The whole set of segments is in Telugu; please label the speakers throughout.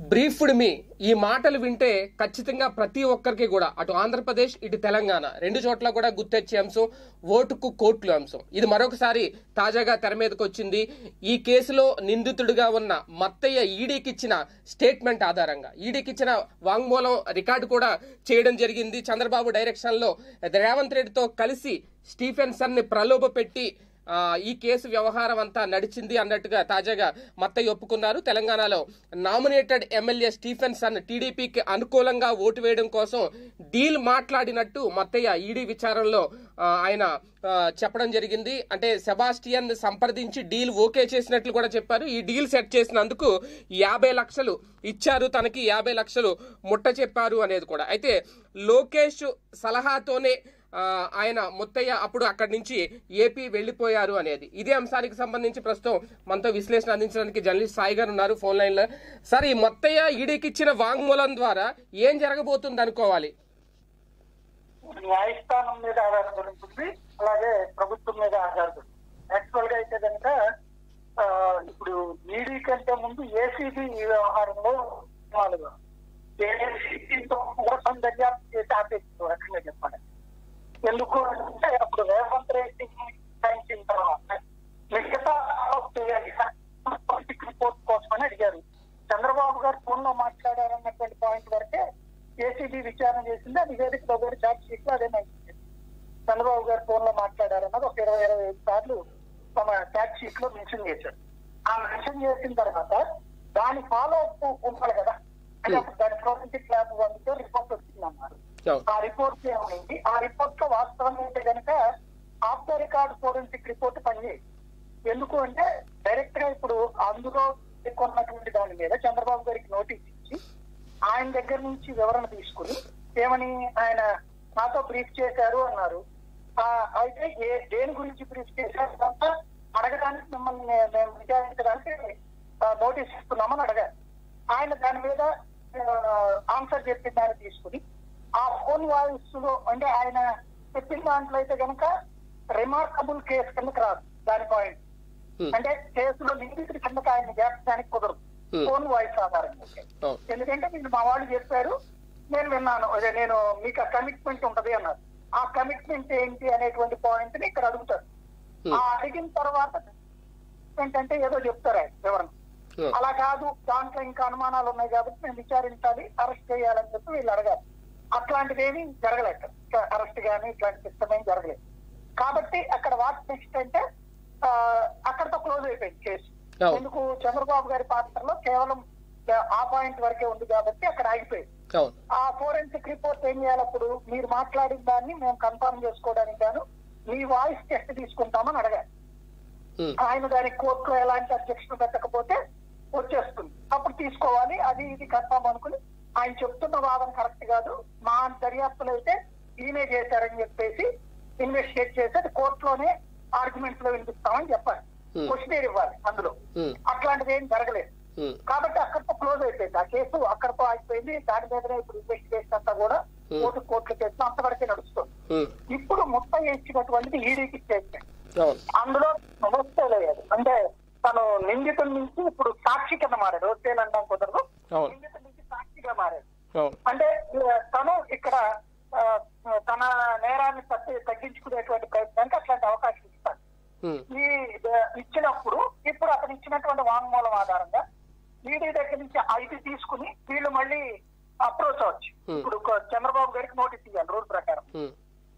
Speaker 1: బ్రీఫ్డ్ మీ ఈ మాటలు వింటే ఖచ్చితంగా ప్రతి ఒక్కరికి కూడా అటు ఆంధ్రప్రదేశ్ ఇటు తెలంగాణ రెండు చోట్ల కూడా గుర్తొచ్చే అంశం ఓటుకు కోట్లు అంశం ఇది మరొకసారి తాజాగా తెర మీదకి వచ్చింది ఈ కేసులో నిందితుడిగా ఉన్న మత్తయ్య ఈడీకి ఇచ్చిన స్టేట్మెంట్ ఆధారంగా ఈడీకి ఇచ్చిన వాంగ్మూలం రికార్డు కూడా చేయడం జరిగింది చంద్రబాబు డైరెక్షన్ లో రేవంత్ రెడ్డితో కలిసి స్టీఫెన్సన్ ని ప్రలోభ పెట్టి ఆ, ఈ కేసు వ్యవహారం అంతా నడిచింది అన్నట్టుగా తాజాగా మత్తయ్య ఒప్పుకున్నారు తెలంగాణలో నామినేటెడ్ ఎమ్మెల్యే స్టీఫెన్సన్ టీడీపీకి అనుకూలంగా ఓటు వేయడం కోసం డీల్ మాట్లాడినట్టు మత్తయ్య ఈడీ విచారణలో ఆ, ఆయన ఆ, చెప్పడం జరిగింది అంటే సెబాస్టియన్ సంప్రదించి డీల్ ఓకే చేసినట్లు కూడా చెప్పారు ఈ డీల్ సెట్ చేసినందుకు యాభై లక్షలు ఇచ్చారు తనకి యాభై లక్షలు ముట్ట చెప్పారు అనేది కూడా అయితే లోకేష్ సలహాతోనే ఆ, ఆయన ముత్తయ్య అప్పుడు అక్కడి నుంచి ఏపీ వెళ్లిపోయారు అనేది ఇదే అంశానికి సంబంధించి ప్రస్తుతం మనతో విశ్లేషణ అందించడానికి జర్నలిస్ట్ సాయి గారు ఉన్నారు ఫోన్ లైన్ లో సార్ ఈ ముత్తయ్య ఈడీకి ఇచ్చిన వాంగ్మూలం ద్వారా ఏం జరగబోతుంది అనుకోవాలి
Speaker 2: న్యాయస్థానం మీద ఆధారపడి ఉంటుంది అలాగే ప్రభుత్వం మీద ఆధారపడి యాక్చువల్ గా అయితే కనుక ఆ, ఇప్పుడు ఈడీ కంటే ముందు ఏసీబీ ఈ వ్యవహారంలో వాళ్ళుగా ఏసీబీతో కోసం దర్యాప్తు చేసి ఆపేసింది రకంగా చెప్పాలి ఎందుకు అంటే అప్పుడు రేవంత్ రెడ్డి సాయించిన తర్వాత మిగతా రిపోర్ట్ కోసమని అడిగారు చంద్రబాబు గారు ఫోన్ లో మాట్లాడారన్నటువంటి పాయింట్ వరకే ఏసీబీ విచారణ చేసింది ఆ నివేదికలో కూడా చార్జ్ షీట్ లో అదే నచ్చింది చంద్రబాబు గారు ఫోన్ లో మాట్లాడారన్నది ఒక ఇరవై ఇరవై ఐదు సార్లు తమ చార్జ్ షీట్ లో మెన్షన్ చేశారు ఆ మెన్షన్ చేసిన తర్వాత దాని ఫాలో అప్ ఉండాలి కదా అంటే అప్పుడు దాని ఫోరెన్సిక్ ల్యాబ్ వండితే రిపోర్ట్ వచ్చిందన్నారు
Speaker 1: అవును.
Speaker 2: ఆ రిపోర్ట్ ఏమైంది ఆ రిపోర్ట్ లో వాస్తవం అయితే కనుక off the record forensic report పనిచేయదు ఎందుకు అంటే డైరెక్ట్ గా ఇప్పుడు అందులో పేర్కొన్నటువంటి దాని మీద చంద్రబాబు గారికి నోటీస్ ఇచ్చి ఆయన దగ్గర నుంచి వివరణ తీసుకుని ఏమని ఆయన నాతో బ్రీఫ్ చేశారు అన్నారు ఆ, అయితే ఏ దేని గురించి బ్రీఫ్ చేశారు అంతా అడగడానికి మిమ్మల్ని మే- మేము విచారించడానికి ఆ, నోటీస్ ఇస్తున్నామని అడగారు ఆయన దాని మీద ఆన్సర్ చెప్పిన దాన్ని తీసుకుని ఆ ఫోన్ వాయిస్ లో అంటే ఆయన చెప్పిన దాంట్లో అయితే కనుక రిమార్కబుల్ కేసు కిందకి రాదు దాని పాయింట్
Speaker 1: Hmm.
Speaker 2: అంటే కేసులో నిందితుడి కిందకి ఆయన చేర్చడానికి కుదరదు
Speaker 1: Hmm.
Speaker 2: ఫోన్ వాయిస్ ఆధారంగా
Speaker 1: అవును.
Speaker 2: ఎందుకంటే మీరు మా వాళ్ళు చెప్పారు నేను విన్నాను అదే నేను మీకు ఆ కమిట్మెంట్ ఉంటది అన్నారు ఆ కమిట్మెంట్ ఏంటి అనేటువంటి పాయింట్ ని ఇక్కడ అడుగుతారు
Speaker 1: Hmm.
Speaker 2: ఆ అడిగిన తర్వాత ఏంటంటే ఏదో చెప్తారు ఆయన వివరణ
Speaker 1: అవును.
Speaker 2: అలా కాదు దాంట్లో ఇంకా అనుమానాలు ఉన్నాయి కాబట్టి మేము విచారించాలి అరెస్ట్ చేయాలని చెప్పి వీళ్ళు అడగాలి అట్లాంటిది ఏమీ జరగలేదు అరెస్ట్ కానీ ఇట్లాంటి సిస్టమ్ ఏం జరగలేదు కాబట్టి అక్కడ వాట్ నెక్స్ట్ అంటే ఆ, అక్కడతో క్లోజ్ అయిపోయింది కేసు
Speaker 1: అవును.
Speaker 2: ఎందుకు చంద్రబాబు గారి పాత్రలో కేవలం ఆ పాయింట్ వరకే ఉంది కాబట్టి అక్కడ ఆగిపోయింది
Speaker 1: అవును
Speaker 2: ఆ ఫోరెన్సిక్ రిపోర్ట్ ఏం చేయాలి అప్పుడు మీరు మాట్లాడిన దాన్ని మేము కన్ఫర్మ్ చేసుకోవడానికి గాను మీ వాయిస్ టెస్ట్ తీసుకుంటామని అడగాలి
Speaker 1: ఉమ్.
Speaker 2: ఆయన దానికి కోర్టులో ఎలాంటి అధ్యక్షత పెట్టకపోతే వచ్చేస్తుంది అప్పుడు తీసుకోవాలి అది ఇది కన్ఫర్మ్ అనుకుని ఆయన చెప్తున్న వాదన కరెక్ట్ కాదు మా దర్యాప్తులో అయితే ఈయనే చేశారని చెప్పేసి ఇన్వెస్టిగేట్ చేసి అది కోర్టులోనే ఆర్గ్యుమెంట్స్ లో వినిపిస్తామని చెప్పాలి
Speaker 1: Hmm.
Speaker 2: క్వశ్చన్ ఇవ్వాలి అందులో
Speaker 1: ఉమ్.
Speaker 2: అట్లాంటిది ఏం జరగలేదు
Speaker 1: ఉమ్.
Speaker 2: కాబట్టి అక్కడితో క్లోజ్ అయిపోయింది ఆ కేసు అక్కడితో అయిపోయింది దాని మీదనే ఇప్పుడు ఇన్వెస్టిగేషన్ అంతా కూడా
Speaker 1: Hmm.
Speaker 2: కోర్టు కోర్టులు కేసు అంతవరకే నడుస్తుంది
Speaker 1: ఉమ్.
Speaker 2: ఇప్పుడు మొత్తం ఇచ్చినటువంటిది ఈడీకి స్టేట్మెంట్
Speaker 1: అవును
Speaker 2: అందులో వస్తేలేదు అంటే తను నిందితుడి నుంచి ఇప్పుడు సాక్షి కింద మారాడు వస్తేలు అంటాం కుదరదు
Speaker 1: అవును.
Speaker 2: నిందితుడి నుంచి సాక్షిగా మారాడు
Speaker 1: అవును
Speaker 2: అంటే ఆ, తను ఇక్కడ ఆ, తన నేరాన్ని తగ్గి తగ్గించుకునేటువంటి ప్రయత్నానికి అట్లాంటి అవకాశం ఇస్తాడు
Speaker 1: ఉమ్.
Speaker 2: ఈ ఆ, ఇచ్చినప్పుడు ఇప్పుడు అతను ఇచ్చినటువంటి వాంగ్మూలం ఆధారంగా ఈడీ దగ్గర నుంచి ఐదు తీసుకుని వీళ్ళు మళ్ళీ అప్రోచ్ అవ్వచ్చు
Speaker 1: Hmm.
Speaker 2: ఇప్పుడు ఒక చంద్రబాబు గారికి నోటీస్ ఇవ్వాలి రూల్ ప్రకారం
Speaker 1: ఉమ్.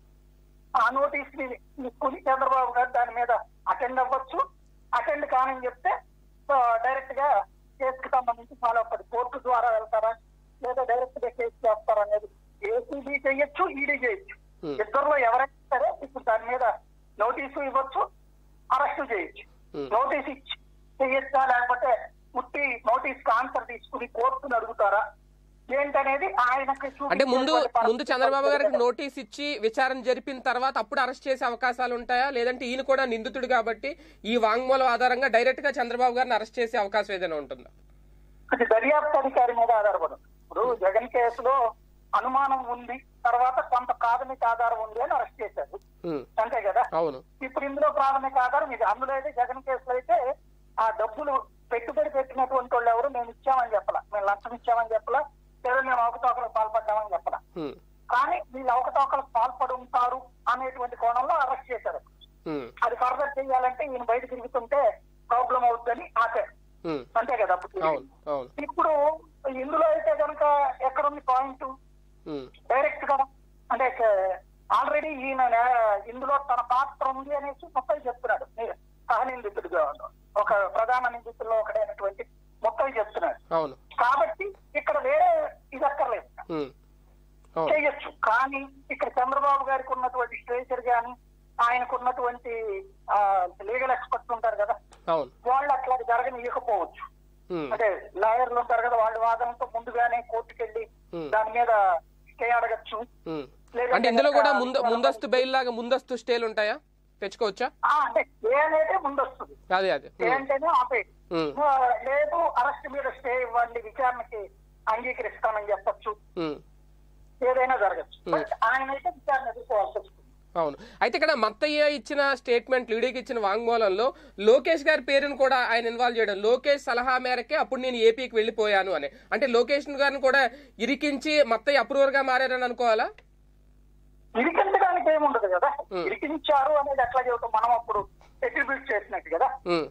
Speaker 2: ఆ నోటీస్ ని తీసుకుని చంద్రబాబు గారు దాని మీద అటెండ్ అవ్వచ్చు అటెండ్ కానని చెప్తే డైరెక్ట్ గా కేసుకి సంబంధించి ఫాలో అప్ కోర్టు ద్వారా వెళ్తారా లేదా డైరెక్ట్ గా కేసు చేస్తారా అనేది ఏసీబీ చేయొచ్చు ఈడీ చేయొచ్చు
Speaker 1: Hmm.
Speaker 2: ఇద్దరులో ఎవరైనా సరే ఇప్పుడు దాని మీద నోటీసు ఇవ్వచ్చు అరెస్ట్ చేయొచ్చు
Speaker 1: Hmm.
Speaker 2: నోటీస్ ఇచ్చి చేయొచ్చా లేకపోతే పుట్టి నోటీస్ కి ఆన్సర్ తీసుకుని కోర్టును అడుగుతారా ఏంటనేది ఆయనకి
Speaker 1: అంటే ముందు
Speaker 2: చూపించేటువంటి
Speaker 1: ముందు చంద్రబాబు గారికి
Speaker 2: పరిస్థితి
Speaker 1: నోటీస్ ఇచ్చి విచారణ జరిపిన తర్వాత అప్పుడు అరెస్ట్ చేసే అవకాశాలు ఉంటాయా లేదంటే ఈయన కూడా నిందితుడు కాబట్టి ఈ వాంగ్మూలం ఆధారంగా డైరెక్ట్ గా చంద్రబాబు గారిని అరెస్ట్ చేసే అవకాశం ఏదైనా ఉంటుందా
Speaker 2: అది దర్యాప్తు అధికారి మీద ఆధారపడదు ఇప్పుడు జగన్ కేసులో అనుమానం ఉంది తర్వాత కొంత ప్రాథమిక ఆధారం ఉంది అని అరెస్ట్ చేశారు
Speaker 1: ఉమ్.
Speaker 2: అంతే కదా
Speaker 1: అవును
Speaker 2: ఇప్పుడు ఇందులో ప్రాథమిక ఆధారం ఇది అందులో అయితే జగన్ కేసులో అయితే ఆ డబ్బులు పెట్టుబడి పెట్టినటువంటి వాళ్ళు ఎవరు మేము ఇచ్చామని చెప్పలా మేము లంచం ఇచ్చామని చెప్పలా లేదా మేము అవకతవకలకు పాల్పడ్డామని చెప్పలా
Speaker 1: ఉమ్,
Speaker 2: కానీ వీళ్ళు అవకతవకలకు పాల్పడి ఉంటారు అనేటువంటి కోణంలో అరెస్ట్ చేశారు
Speaker 1: ఉమ్,
Speaker 2: అది ఫర్దర్ చేయాలంటే ఈయన బయట తిరుగుతుంటే ప్రాబ్లం అవుతుందని ఆపారు
Speaker 1: ఉమ్.
Speaker 2: అంతే కదా అప్పుడు
Speaker 1: అవును అవును
Speaker 2: ఇప్పుడు ఇందులో అయితే కనుక ఎక్కడుంది పాయింట్
Speaker 1: ఉమ్,
Speaker 2: డైరెక్ట్ గా అంటే ఆల్రెడీ ఈయన నే- ఇందులో తన పాత్ర ఉంది అనేసి మొత్తం చెప్తున్నాడు సహనిందితుడిగా ఒక ప్రధాన నిందితుల్లో ఒకటైనటువంటి మొత్తం చెప్తున్నాడు
Speaker 1: అవును
Speaker 2: కాబట్టి ఇక్కడ వేరే ఇది అక్కర్లేదు
Speaker 1: ఉమ్, అవును
Speaker 2: చేయొచ్చు కానీ ఇక్కడ చంద్రబాబు గారికి ఉన్నటువంటి స్ట్రేచర్ గాని ఆయనకు ఉన్నటువంటి లీగల్ ఎక్స్పర్ట్స్ ఉంటారు కదా
Speaker 1: అవును
Speaker 2: వాళ్ళు అట్లా జరగనియకపోవచ్చు
Speaker 1: ఉమ్,
Speaker 2: అంటే లాయర్లు ఉంటారు కదా వాళ్ళ వాదనతో ముందుగానే కోర్టుకెళ్ళి
Speaker 1: ఉమ్,
Speaker 2: దాని మీద స్టే అడగచ్చు
Speaker 1: ఉమ్.
Speaker 2: లేదంటే
Speaker 1: అంటే ఇందులో కూడా
Speaker 2: కనుక
Speaker 1: ముందు ముందస్తు బెయిల్ లాగా ముందస్తు స్టేలు ఉంటాయా తెచ్చుకోవచ్చా
Speaker 2: ఆ, అంటే స్టే అనేది ముందు వస్తుంది
Speaker 1: అదే అదే
Speaker 2: స్టే
Speaker 1: ఉమ్,
Speaker 2: అంటేనే ఆపే
Speaker 1: ఉమ్,
Speaker 2: లేదు అరెస్ట్ మీద స్టే ఇవ్వండి విచారణకి అంగీకరిస్తానని చెప్పొచ్చు
Speaker 1: ఉమ్.
Speaker 2: ఏదైనా జరగచ్చు బట్ ఆయన అయితే విచారణ ఎదుర్కోవాల్సి వస్తుంది
Speaker 1: అవును అయితే ఇక్కడ మత్తయ్య ఇచ్చిన స్టేట్మెంట్ లీడీకి ఇచ్చిన వాంగ్మూలంలో లోకేష్ గారి పేరును కూడా ఆయన ఇన్వాల్వ్ చేయడం లోకేష్ సలహా మేరకే అప్పుడు నేను ఏపీకి వెళ్ళిపోయాను అని అంటే లోకేష్ గారిని కూడా ఇరికించి మత్తయ్య అప్రూవర్ గా మారారని అనుకోవాలా
Speaker 2: ఇరికించడానికి ఏముండదు కదా
Speaker 1: ఉం.
Speaker 2: ఇరికించారు అనేది ఎట్లా చెబుతాం మనం అప్పుడు అట్రిబ్యూట్ చేసినట్టు కదా
Speaker 1: ఉమ్,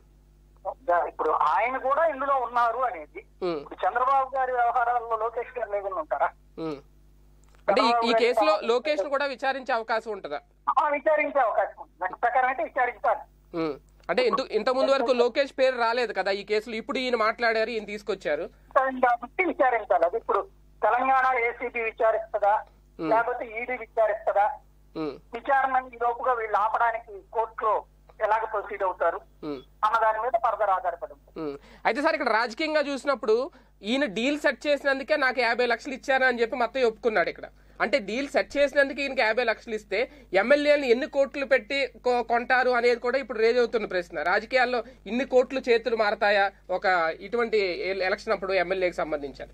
Speaker 2: ఇప్పుడు ఆయన కూడా ఇందులో ఉన్నారు అనేది
Speaker 1: ఉమ్,
Speaker 2: ఇప్పుడు చంద్రబాబు గారి వ్యవహారాల్లో లోకేష్ గారు లేకుండా ఉంటారా
Speaker 1: ఉమ్. అంటే ఈ- ఈ కేసులో లోకేష్ ను కూడా విచారించే అవకాశం ఉంటుందా
Speaker 2: ఆ, విచారించే అవకాశం ఉంది దాని ప్రకారం అయితే విచారించాలి
Speaker 1: ఉమ్. అంటే ఇంత ఇంత ముందు వరకు లోకేష్ పేరు రాలేదు కదా ఈ కేసులో ఇప్పుడు ఈయన మాట్లాడారు ఈయన తీసుకొచ్చారు
Speaker 2: దాన్ని కాబట్టి విచారించాలి అది ఇప్పుడు తెలంగాణ ఏసీబీ విచారిస్తుందా
Speaker 1: ఉం.
Speaker 2: లేకపోతే ఈడీ విచారిస్తుందా
Speaker 1: ఉమ్,
Speaker 2: విచారణ ఈ లోపుగా వీళ్ళు ఆపడానికి కోర్టులో ఎలాగ ప్రొసీడ్ అవుతారు
Speaker 1: ఉమ్.
Speaker 2: అన్న దాని మీద ఫర్దర్ ఆధారపడి ఉంటుంది
Speaker 1: ఉమ్. అయితే సార్ ఇక్కడ రాజకీయంగా చూసినప్పుడు ఈయన డీల్ సెట్ చేసినందుకే నాకు యాభై లక్షలు ఇచ్చాను అని చెప్పి మొత్తం ఒప్పుకున్నాడు ఇక్కడ అంటే డీల్ సెట్ చేసినందుకు ఈయనకి యాభై లక్షలు ఇస్తే ఎమ్మెల్యేలు ఎన్ని కోట్లు పెట్టి కొ- కొంటారు అనేది కూడా ఇప్పుడు రేజ్ అవుతున్న ప్రశ్న రాజకీయాల్లో ఇన్ని కోట్లు చేతులు మారతాయా ఒక ఇటువంటి ఎ- ఎలక్షన్ అప్పుడు ఎమ్మెల్యేకి సంబంధించారు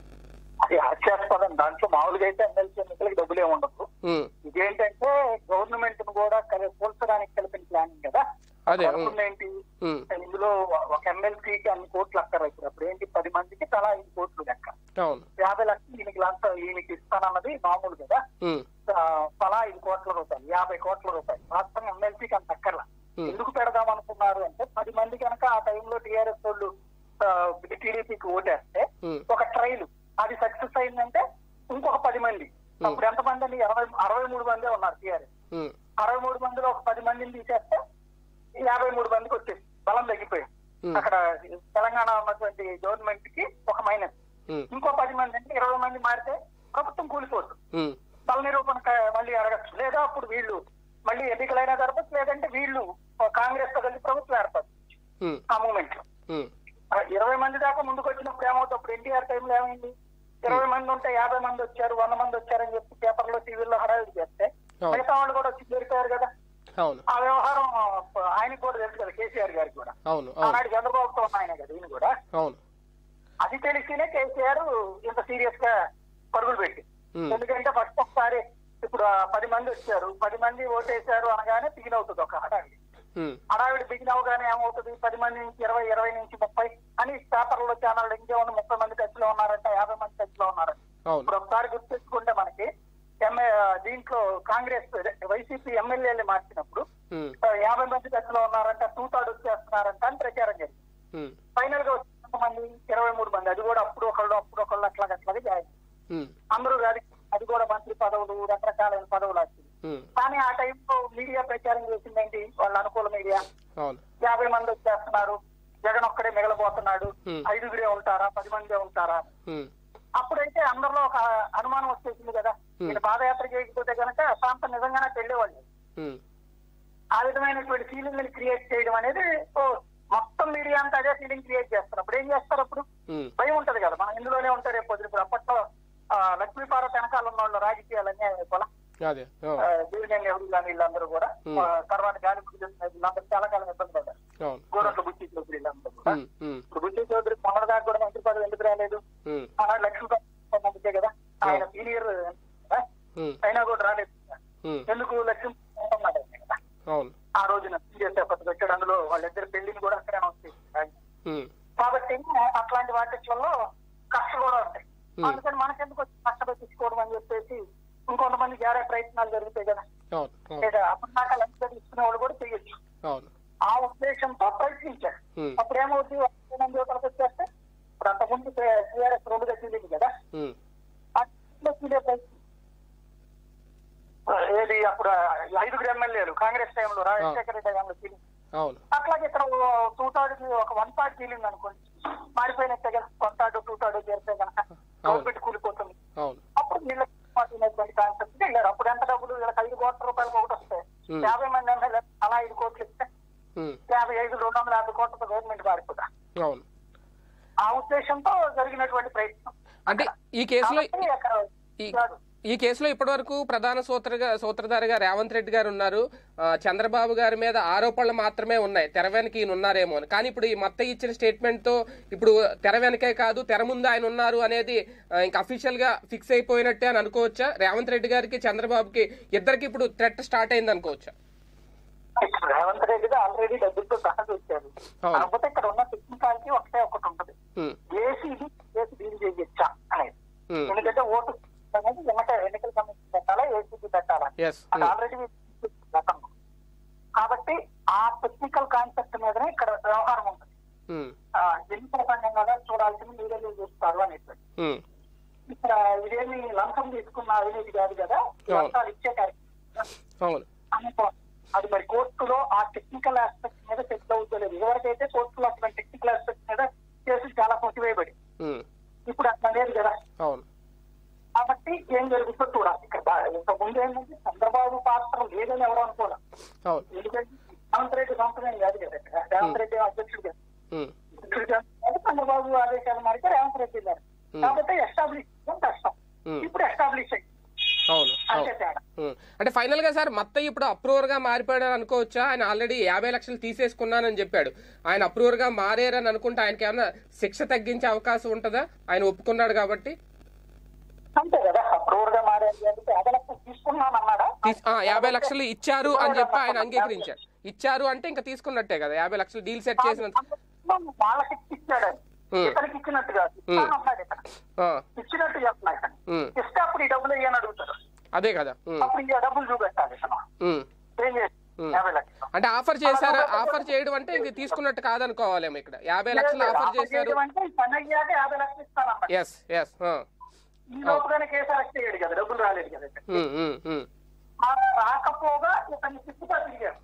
Speaker 2: అది హాస్యాస్పదం దాంట్లో మామూలుగా అయితే ఎమ్మెల్సీ ఎన్నికలకు డబ్బులు ఏమి ఉండదు
Speaker 1: ఉమ్,
Speaker 2: ఇదేంటంటే గవర్నమెంట్ ను కూడా కలి- కూల్చడానికి కలిపిన ప్లానింగ్ కదా
Speaker 1: అదే, ఉం.
Speaker 2: అనుకుంది ఏంటి
Speaker 1: ఉమ్,
Speaker 2: ఇందులో ఒక ఎమ్మెల్సీకి అన్ని కోట్లు అక్కర్లేదు అప్పుడు ఏంటి పది మందికి తలా ఐదు కోట్లు లెక్క
Speaker 1: అవును
Speaker 2: యాభై లక్షలు ఈయనకి లంచ ఈయనకి ఇస్తానన్నది మామూలు కదా
Speaker 1: ఉమ్,
Speaker 2: ఆ, తలా ఐదు కోట్ల రూపాయలు యాభై కోట్ల రూపాయలు వాస్తవం ఎమ్మెల్సీకి అంత అక్కర్లా
Speaker 1: Hmm.
Speaker 2: ఎందుకు పెడదాం అనుకున్నారు అంటే పది మంది కనుక ఆ టైంలో టీఆర్ఎస్ వాళ్ళు టీడీపీకి ఓటేస్తే
Speaker 1: ఉమ్,
Speaker 2: ఒక ట్రైల్ అది సక్సెస్ అయిందంటే ఇంకొక పది మంది అప్పుడు ఎంత మంది అండి అరవై అరవై మూడు మందే ఉన్నారు టీఆర్ఎస్
Speaker 1: ఉమ్,
Speaker 2: అరవై మూడు మందిలో ఒక పది మందిని తీసేస్తే యాభై మూడు మందికి వచ్చేసి బలం తగ్గిపోయింది
Speaker 1: Hmm.
Speaker 2: అక్కడ తెలంగాణ ఉన్నటువంటి గవర్నమెంట్ కి ఒక మైనస్
Speaker 1: ఉమ్,
Speaker 2: ఇంకో పది మంది అంటే ఇరవై మంది మారితే ప్రభుత్వం కూలిపోతుంది
Speaker 1: ఉమ్,
Speaker 2: బల నిరూపణ క- మళ్ళీ అడగచ్చు లేదా అప్పుడు వీళ్ళు మళ్ళీ ఎన్నికలైనా జరపచ్చు లేదంటే వీళ్ళు కాంగ్రెస్ తో కలిసి ప్రభుత్వం ఏర్పడచ్చు
Speaker 1: ఉమ్,
Speaker 2: ఆ మూమెంట్ లో
Speaker 1: ఉమ్,
Speaker 2: ఆ ఇరవై మంది దాకా ముందుకు వచ్చినప్పుడు ఏమవుతుంది అప్పుడు ఎన్టీఆర్ టైంలో ఏమైంది ఇరవై మంది ఉంటే యాభై మంది వచ్చారు వంద మంది వచ్చారని చెప్పి పేపర్లో టీవీలో హడావిడి చేస్తే
Speaker 1: అవును.
Speaker 2: మిగతా వాళ్ళు కూడా వచ్చి చేరిపోయారు కదా
Speaker 1: అవును
Speaker 2: ఆ వ్యవహారం ఆ, ఆయనకు కూడా తెలుసు కదా కేసీఆర్ గారికి కూడా
Speaker 1: అవును అవును
Speaker 2: ఆనాడు చంద్రబాబుతో ఉన్న ఆయన కదా ఈయన కూడా
Speaker 1: అవును
Speaker 2: అది తెలిసినే కేసీఆర్ ఇంత సీరియస్ గా పరుగులు పెట్టి
Speaker 1: ఉమ్,
Speaker 2: ఎందుకంటే ఫస్ట్ ఒకసారి ఇప్పుడు ఆ పది మంది వచ్చారు పది మంది ఓటేశారు అనగానే బిగిన్ అవుతుంది ఒక హడావిడి
Speaker 1: ఉమ్,
Speaker 2: హడావిడి బిగిన్ అవగానే ఏమవుతుంది పది మంది నుంచి ఇరవై ఇరవై నుంచి ముప్పై అని పేపర్లో ఛానల్ ఇంకేమన్నా ముప్పై మంది టచ్ లో ఉన్నారంట యాభై మంది టచ్ లో ఉన్నారంట
Speaker 1: అవును
Speaker 2: ఇప్పుడు ఒకసారి గుర్తించుకుంటే మనకి ఎంఏ దీంట్లో కాంగ్రెస్ వైసీపీ ఎమ్మెల్యేలు మార్చినప్పుడు
Speaker 1: ఉమ్,
Speaker 2: ఆ, యాభై మంది టచ్ లో ఉన్నారంట టూ థర్డ్ వచ్చేస్తున్నారంట అని ప్రచారం జరిగింది
Speaker 1: ఉమ్,
Speaker 2: ఫైనల్ గా వచ్చిన మంది ఇరవై మూడు మంది అది కూడా అప్పుడు ఒకళ్ళు అప్పుడు ఒకళ్ళు అట్లా అట్లాగే జాయిన్
Speaker 1: ఉమ్,
Speaker 2: అందరూ కాదు అది కూడా మంత్రి పదవులు రకరకాలైన పదవులు వచ్చింది
Speaker 1: ఉమ్,
Speaker 2: కానీ ఆ టైంలో మీడియా ప్రచారం చేసిందేంటి వాళ్ళ అనుకూల మీడియా
Speaker 1: అవును
Speaker 2: యాభై మంది వచ్చేస్తున్నారు జగన్ ఒక్కడే మిగలబోతున్నాడు
Speaker 1: Hmm.
Speaker 2: ఐదుగురే ఉంటారా పది మందే ఉంటారా
Speaker 1: ఉమ్,
Speaker 2: అప్పుడైతే అందరిలో ఒక అనుమానం వచ్చేసింది కదా ఈయన పాదయాత్ర చేయకపోతే కనుక ప్రాంతం నిజంగానే వెళ్ళేవాళ్ళు
Speaker 1: ఉమ్,
Speaker 2: ఆ విధమైనటువంటి ఫీలింగ్ ని క్రియేట్ చేయడం అనేది ఓ మొత్తం మీడియా అంతా అదే ఫీలింగ్ క్రియేట్ చేస్తారు అప్పుడు ఏం చేస్తారు అప్పుడు
Speaker 1: ఉమ్,
Speaker 2: భయం ఉంటది కదా మనం ఇందులోనే ఉంటారు రేపు పొద్దున. ఇప్పుడు అప్పట్లో ఆ, లక్ష్మీపార్వతి వెనకాల ఉన్న వాళ్ళు రాజకీయాలన్నీ అయిపోలా
Speaker 1: అదే అవును
Speaker 2: దేవినేని నెహ్రూ కానీ వీళ్ళందరూ కూడా
Speaker 1: Hmm.
Speaker 2: ఆ, తర్వాత గాలి వీళ్ళందరూ చాలా కాలం ఇబ్బంది పడ్డారు
Speaker 1: అవును
Speaker 2: గోరంట్ల బుచ్చి చౌదరి వీళ్ళందరూ కూడా
Speaker 1: ఉమ్, ఉమ్,
Speaker 2: ఇప్పుడు బుచ్చి చౌదరి మొన్నటి దాకా కూడా మంత్రి పదవి ఎందుకు రాలేదు
Speaker 1: ఉమ్,
Speaker 2: ఆనాడు లక్ష్మీపార్వతి అందుకే కదా ఆయన సీనియర్
Speaker 1: ఉమ్,
Speaker 2: అయినా కూడా రాలేదు
Speaker 1: ఉమ్,
Speaker 2: ఎందుకు లక్ష్మీ ఉన్నాడు ఆయన కదా
Speaker 1: అవును
Speaker 2: ఆ రోజున సీరియస్ ఎఫర్ట్ పెట్టాడు అందులో వాళ్ళిద్దరు పెళ్లిని కూడా అక్కడే అనౌన్స్ చేసింది
Speaker 1: ఉమ్,
Speaker 2: కాబట్టి అట్లాంటి వాటిల్లో కష్టాలు కూడా ఉంటాయి
Speaker 1: Hmm.
Speaker 2: అందుకని మనకెందుకు వచ్చి కష్టపెట్టించుకోవడం అని చెప్పేసి ఇంకొంతమంది జారే ప్రయత్నాలు జరుగుతాయి కదా
Speaker 1: అవును అవును
Speaker 2: లేదా అప్పుడు దాకా లంచ్ తీసుకునే వాళ్ళు కూడా చేయొచ్చు
Speaker 1: అవును
Speaker 2: ఆ ఉద్దేశంతో ప్రయత్నించారు
Speaker 1: ఉమ్,
Speaker 2: అప్పుడు ఏమవుతుంది మంది యువతలకు వచ్చేస్తే ఇప్పుడు అంతకుముందు టీఆర్ఎస్ రెండు గట్టింది కదా
Speaker 1: ఉమ్,
Speaker 2: అట్లా తీరే ప్రయత్నం ఏది అప్పుడు ఐదుగురు ఎమ్మెల్యేలు కాంగ్రెస్ టైంలో రాజశేఖర రెడ్డి టైంలో తీరింది
Speaker 1: అవును
Speaker 2: అట్లాగే ఇక్కడ టూ థర్డ్ ఒక వన్ థర్డ్ తీరింది అనుకోండి మారిపోయినట్టే కదా వన్ థర్డ్ టూ థర్డ్ చేస్తే కనుక గవర్నమెంట్ కూలిపోతుంది
Speaker 1: అవును
Speaker 2: అప్పుడు వీళ్ళ పార్టీనటువంటి కాన్సెప్ట్ వెళ్ళారు అప్పుడు ఎంత డబ్బులు వీళ్ళకి ఐదు కోట్ల రూపాయలకు ఒకటి వస్తాయి
Speaker 1: Hmm.
Speaker 2: యాభై మంది ఎమ్మెల్యే అలా ఐదు కోట్లు ఇస్తే
Speaker 1: ఉమ్,
Speaker 2: యాభై ఐదు రెండు వందల యాభై కోట్లతో గవర్నమెంట్ మారిపోతా
Speaker 1: అవును
Speaker 2: ఆ ఉద్దేశంతో జరిగినటువంటి ప్రయత్నం
Speaker 1: అంటే ఈ కేసులో
Speaker 2: కాబట్టి అక్కడ
Speaker 1: ఈ- ఈ కేసులో ఇప్పటివరకు ప్రధాన సూత్రగా సూత్రధారిగా రేవంత్ రెడ్డి గారు ఉన్నారు ఆ, చంద్రబాబు గారి మీద ఆరోపణలు మాత్రమే ఉన్నాయి తెర వెనక ఈయన ఉన్నారేమో అని కానీ ఇప్పుడు ఈ మత్త ఇచ్చిన స్టేట్మెంట్ తో ఇప్పుడు తెర వెనకే కాదు తెర ముందు ఆయన ఉన్నారు అనేది ఆ, ఇంకా అఫీషియల్ గా ఫిక్స్ అయిపోయినట్టే అని అనుకోవచ్చా రేవంత్ రెడ్డి గారికి చంద్రబాబుకి ఇద్దరికి ఇప్పుడు థ్రెట్ స్టార్ట్ అయింది అనుకోవచ్చా
Speaker 2: ఇప్పుడు రేవంత్ రెడ్డి ఆల్రెడీ డబ్బులతో సహా వచ్చారు
Speaker 1: అవును.
Speaker 2: కాకపోతే ఇక్కడ ఉన్న టెక్నికాలిటీ ఒకటే ఒకటి ఉంటుంది
Speaker 1: ఉమ్,
Speaker 2: ఏసీది కేసు డీల్ చేయొచ్చా అనేది
Speaker 1: ఉమ్,
Speaker 2: ఎందుకంటే ఓటు అనేది ఎన్నిక ఎన్నికల కమిషన్ పెట్టాలా ఏసీబీ పెట్టాలా
Speaker 1: yes,
Speaker 2: అది
Speaker 1: ఉమ్,
Speaker 2: ఆల్రెడీ గతంలో కాబట్టి ఆ టెక్నికల్ కాన్సెప్ట్ మీదనే ఇక్కడ వ్యవహారం ఉంటుంది
Speaker 1: ఉమ్,
Speaker 2: ఆ, ఎన్నికల సంఘంగా చూడాల్సింది మీరే చూస్తారు అనేది
Speaker 1: ఉమ్,
Speaker 2: ఇక్కడ ఇదేమి లంచం తీసుకున్న అవినీతి కాదు కదా లంచాలు ఇచ్చే కార్యక్రమం
Speaker 1: అవును
Speaker 2: అనుకో అది మరి కోర్టులో ఆ టెక్నికల్ ఆస్పెక్ట్ మీద సెట్ అవుతలేదు ఇదివరకైతే కోర్టులో అటువంటి టెక్నికల్ ఆస్పెక్ట్ మీద కేసులు చాలా కొట్టివేయబడి
Speaker 1: ఉమ్,
Speaker 2: ఇప్పుడు అట్లా లేదు కదా
Speaker 1: అవును
Speaker 2: కాబట్టి ఏం జరుగుతుందో చూడాలి ఇక్కడ బా- ఇంత ముందు ఏంటంటే చంద్రబాబు పాత్ర లేదని ఎవరు అనుకోవాలి
Speaker 1: అవును
Speaker 2: ఎందుకంటే రేవంత్ రెడ్డి సంప్రదాయం కాదు కదా ఇక్కడ. రేవంత్ రెడ్డి అధ్యక్షుడు కాదు.
Speaker 1: ఉమ్,
Speaker 2: అధ్యక్షుడు కాదు. చంద్రబాబు ఆదేశాల మేరకు రేవంత్ రెడ్డి గారు
Speaker 1: Hmm.
Speaker 2: కాబట్టి ఎస్టాబ్లిష్ కష్టం
Speaker 1: Hmm.
Speaker 2: ఇప్పుడు ఎస్టాబ్లిష్ అయ్యి
Speaker 1: అవును
Speaker 2: అంతే
Speaker 1: అవును
Speaker 2: తేడా
Speaker 1: ఉమ్. అంటే ఫైనల్ గా సార్ మత్త ఇప్పుడు అప్రూవర్ గా మారిపోయాడు అనుకోవచ్చా ఆయన ఆల్రెడీ యాభై లక్షలు తీసేసుకున్నానని చెప్పాడు ఆయన అప్రూవర్ గా మారారని అనుకుంటే ఆయనకి ఏమైనా శిక్ష తగ్గించే అవకాశం ఉంటుందా ఆయన ఒప్పుకున్నాడు కాబట్టి
Speaker 2: అంతే కదా అప్రూవర్ గా మారేది అంటే యాభై లక్షలు తీసుకున్నానన్నాడా
Speaker 1: తీస్- ఆ, యాభై లక్షలు ఇచ్చారు అని చెప్పి ఆయన అంగీకరించారు ఇచ్చారు అంటే ఇంకా తీసుకున్నట్టే కదా యాభై లక్షలు డీల్ సెట్ చేసినంత
Speaker 2: వాళ్ళకి ఇచ్చాడు అది.
Speaker 1: Hmm.
Speaker 2: ఇతనికి ఇచ్చినట్టు కాదు ఇస్తానన్నాడు ఇతను
Speaker 1: ఆ,
Speaker 2: ఇచ్చినట్టు చెప్తున్నా ఇతను
Speaker 1: ఉమ్,
Speaker 2: ఇస్తే అప్పుడు ఈ డబ్బులు ఇయ్యని అడుగుతాడు
Speaker 1: అదే కదా ఉమ్,
Speaker 2: అప్పుడు ఈ డబ్బులు చూపెట్టాలి ఇతను
Speaker 1: ఉమ్.
Speaker 2: ఏం చేసి
Speaker 1: Hmm.
Speaker 2: యాభై లక్షలు
Speaker 1: అంటే ఆఫర్ చేశారా ఆఫర్ చేయడం అంటే ఇంక తీసుకున్నట్టు కాదనుకోవాలేమో ఇక్కడ యాభై లక్షలు ఆఫర్
Speaker 2: ఆఫర్
Speaker 1: చేశారు
Speaker 2: చేయడం అంటే ఈ పని అయ్యాక యాభై లక్షలు ఇస్తానన్నాడు
Speaker 1: ఎస్ ఎస్
Speaker 2: ఈ లోపుగానే కేసు అరెస్ట్ అయ్యాడు కదా డబ్బులు రాలేదు కదా ఇతనికి. ఆ రాకపోగా ఇతన్ని తిప్పుతా తిరిగారు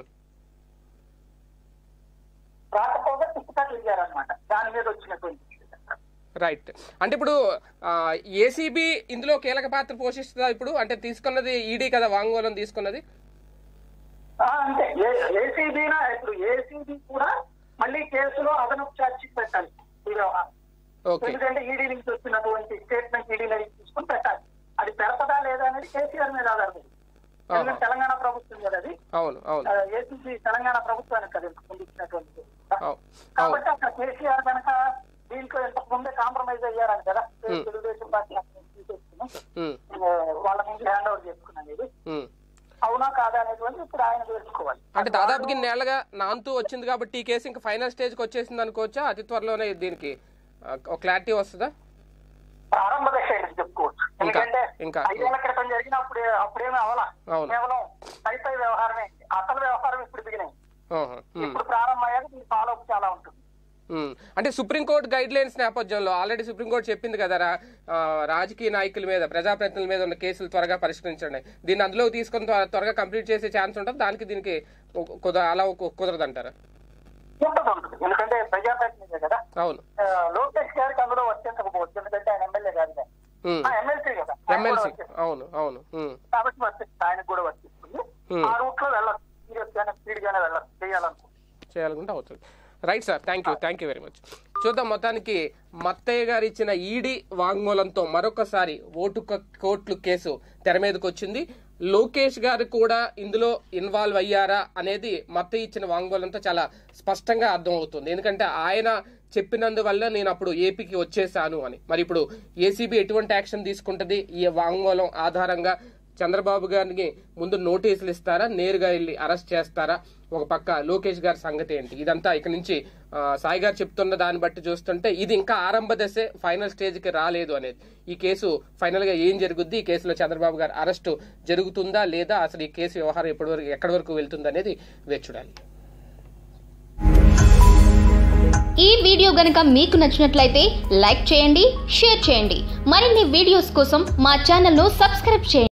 Speaker 2: రాకపోగా తిప్పుతా తిరిగారు అనమాట దాని మీద వచ్చినటువంటి
Speaker 1: రైట్ అంటే ఇప్పుడు ఏసీబీ ఇందులో కీలక పాత్ర పోషిస్తుందా ఇప్పుడు అంటే తీసుకున్నది ఈడీ కదా వాంగ్మూలం తీసుకున్నది
Speaker 2: ఆ, అంతే ఏసీబీనా ఇప్పుడు ఏసీబీ కూడా మళ్ళీ కేసులో అదనపు ఛార్జీ పెట్టాలి ఈ వ్యవహారం
Speaker 1: ఓకే
Speaker 2: ఎందుకంటే ఈడీ నుంచి వచ్చినటువంటి స్టేట్మెంట్ ఈడీ నుంచి తీసుకుని పెట్టాలి అది పెడతదా లేదా అనేది కేసీఆర్ మీద ఆధారపడి ఎందుకంటే తెలంగాణ ప్రభుత్వం కదా అది
Speaker 1: అవును అవును
Speaker 2: ఏసీబీ తెలంగాణ ప్రభుత్వానికి కదా ఇంతకు ముందు ఇచ్చినటువంటి
Speaker 1: అవును అవును
Speaker 2: కాబట్టి అక్కడ కేసీఆర్ కనుక దీంట్లో ఇంతకు ముందే కాంప్రమైజ్ అయ్యారని కదా తెలుగుదేశం పార్టీ అక్కడ తీసేసుకుని
Speaker 1: ఉమ్,
Speaker 2: ఆ, వాళ్ళ నుంచి హ్యాండ్ ఓవర్ చేసుకున్నాను ఇది
Speaker 1: ఉమ్.
Speaker 2: అవునా కాదా అనేటువంటి ఇప్పుడు ఆయన తెలుసుకోవాలి
Speaker 1: అంటే దాదాపుకి నెలగా నాంతూ వచ్చింది కాబట్టి ఈ కేసు ఇంకా ఫైనల్ స్టేజ్కి వచ్చేసింది అనుకోవచ్చా అతి త్వరలోనే దీనికి ఆ, ఒక క్లారిటీ వస్తుందా
Speaker 2: ప్రారంభ దశ అని చెప్పుకోవచ్చు ఎందుకంటే
Speaker 1: ఇంకా.
Speaker 2: ఐదేళ్ల క్రితం జరిగినప్పుడే అప్పుడేమీ అవలా
Speaker 1: అవును.
Speaker 2: కేవలం పై పై వ్యవహారమే అసలు వ్యవహారం ఇప్పుడు బిగినాయి
Speaker 1: ఆహా, ఉమ్,
Speaker 2: ఇప్పుడు ప్రారంభమయ్యాక దీని ఫాలో అప్ చాలా ఉంటుంది
Speaker 1: ఉమ్. అంటే సుప్రీంకోర్టు గైడ్ లైన్స్ నేపథ్యంలో ఆల్రెడీ సుప్రీంకోర్టు చెప్పింది కదా రా- ఆ, రాజకీయ నాయకుల మీద ప్రజాప్రతినిధుల మీద ఉన్న కేసులు త్వరగా పరిష్కరించండి దీన్ని అందులో తీసుకొని త్వర- త్వరగా కంప్లీట్ చేసే ఛాన్స్ ఉంటుంది దానికి దీనికి కు- కుద అలా కు- కుదరదంటారా
Speaker 2: ఉంటుంది ఉంటుంది ఎందుకంటే ప్రజాప్రతినిధి కదా
Speaker 1: అవును
Speaker 2: ఆ, లోకేష్ గారికి అందులో వర్తించకపోవచ్చు ఎందుకంటే ఆయన ఎమ్మెల్యే కాదు కదా.
Speaker 1: ఉమ్.
Speaker 2: ఆ, ఎమ్మెల్సీ కదా ఆయన కూడా
Speaker 1: ఎమ్మెల్సీ
Speaker 2: వర్తిస్తుంది.
Speaker 1: అవును అవును ఉమ్,
Speaker 2: కాబట్టి వర్తిస్తుంది ఆయనకు కూడా వర్తిస్తుంది
Speaker 1: Hmm.
Speaker 2: ఆ రూట్ లో వెళ్ళచ్చు సీరియస్ గానే స్పీడ్ గానే వెళ్ళచ్చు చేయాలనుకుంటున్నాను
Speaker 1: చేయాలనుకుంటే అవుతుంది right sir thank you thank you very much చూద్దాం మొత్తానికి మత్తయ్య గారు ఇచ్చిన ఈడీ వాంగ్మూలంతో మరొకసారి ఓటు క- కోట్లు కేసు తెర మీదకి వచ్చింది లోకేష్ గారు కూడా ఇందులో ఇన్వాల్వ్ అయ్యారా అనేది మత్తయ్య ఇచ్చిన వాంగ్మూలంతో చాలా స్పష్టంగా అర్థమవుతుంది ఎందుకంటే ఆయన చెప్పినందువల్ల నేను అప్పుడు ఏపీకి వచ్చేసాను అని మరి ఇప్పుడు ఏసీబీ ఎటువంటి యాక్షన్ తీసుకుంటుంది ఈ వాంగ్మూలం ఆధారంగా చంద్రబాబు గారికి ముందు నోటీసులు ఇస్తారా నేరుగా వెళ్ళి అరెస్ట్ చేస్తారా ఒక పక్క లోకేష్ గారి సంగతి ఏంటి ఇదంతా ఇక నుంచి ఆ, సాయి గారు చెప్తున్న దాన్ని బట్టి చూస్తుంటే ఇది ఇంకా ఆరంభ దశే ఫైనల్ స్టేజ్ కి రాలేదు అనేది ఈ కేసు ఫైనల్ గా ఏం జరుగుద్ది ఈ కేసులో చంద్రబాబు గారు అరెస్ట్ జరుగుతుందా లేదా అసలు ఈ కేసు వ్యవహారం ఎప్పటి వరకు ఎక్కడి వరకు వెళ్తుంది అనేది వేచి చూడాలి
Speaker 3: ఈ వీడియో గనక మీకు నచ్చినట్లయితే లైక్ చేయండి షేర్ చేయండి మరిన్ని వీడియోస్ కోసం మా ఛానల్ను సబ్స్క్రైబ్ చేయండి